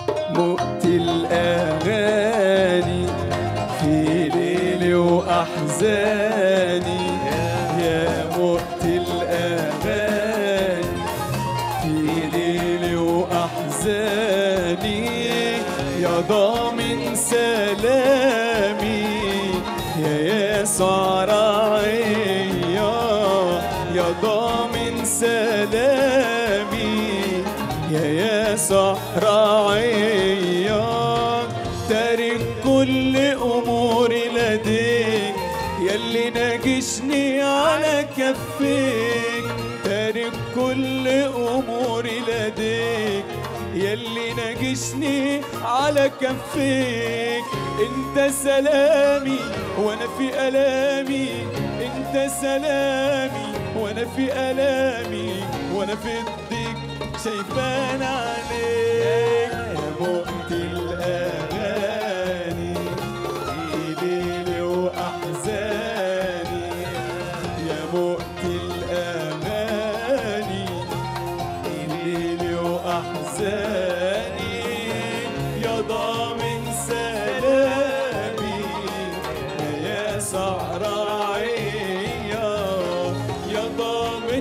مؤتي الأغاني في ليلي وأحزاني يا مؤتي الأغاني في ليلي وأحزاني يا ضامن سلامي يا يسوع رعيا يا ضامن سلامي يا يسوع رعيا تارك كل أموري لديك يلي ناقشني على كفيك تارك كل أموري لديك يلي ناقشني على كفيك انت سلامي وانا في الامي انت سلامي وانا في الامي وانا في الضيق شايفان عليك يا مؤتي الاغاني في ليلي واحزاني يا مؤتي الاغاني في ليلي واحزاني يا ضامن سلامي يا يسوع راعيا يا ضامن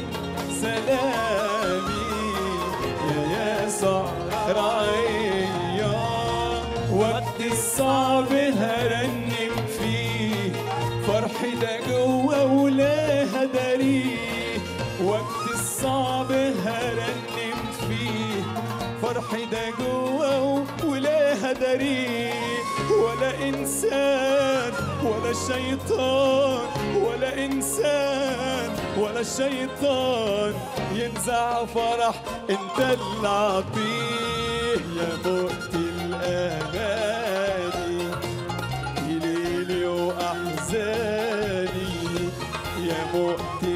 سلامي يا يسوع راعيا وقت الصعب هرنم فيه فرحي ده جوا ولا هدريه وقت الصعب هرنم فيه فرحي ده جوا ولا هدريه ولا انسان ولا شيطان ولا انسان ولا شيطان ينزع فرح انت اللي عطيه يا مؤتي الاغاني في ليلي واحزاني يا مؤتي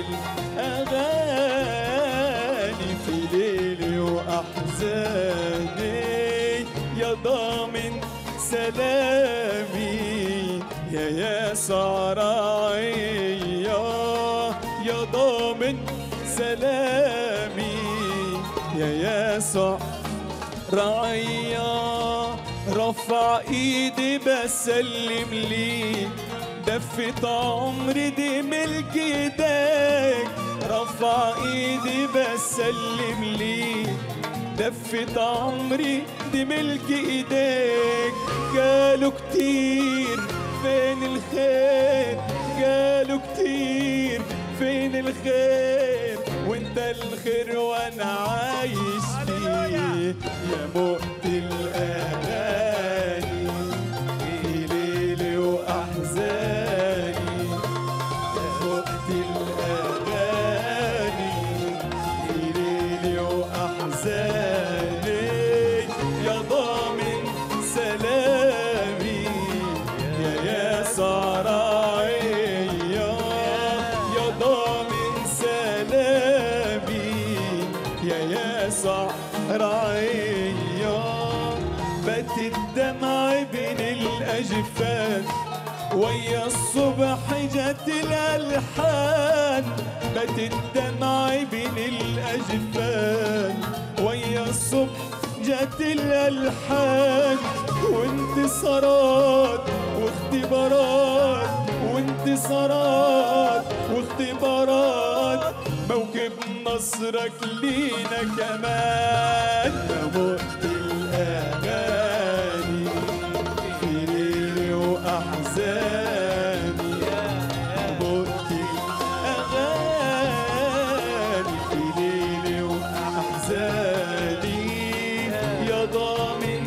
الاغاني في ليلي واحزاني يا ضامن سلامي يا يسوع راعيا يا ضامن سلامي يا يسوع رعيا رفع ايدي بسلم ليك دفة عمري دي ملك ايديك رفع ايدي بسلم ليك دفة عمري دي ملك ايديك قالوا كتير فين الخير قالوا كتير فين الخير وانت الخير وانا عايش فيه يا مؤتي الاغاني في ليلي واحزاني يا مؤتي الاغاني في ليلي واحزاني يا ضامن سلامي يا يسوع راعيا يا ضامن سلامي يا يسوع راعيا بات الدمع بين الاجفان ويا الصبح جت الالحان بات الدمع بين الاجفان ويا الصبح جت الالحان وانتصارات واختبارات وانتصارات واختبارات موكب نصرك لينا كمان يا مؤتي الاغاني في ليلي واحزاني يا مؤتي الاغاني في ليلي واحزاني يا ضامن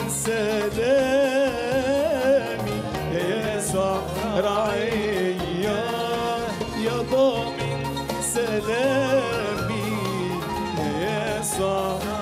سلامي يا يسوع رعيا يا ضامن سلامي يا يسوع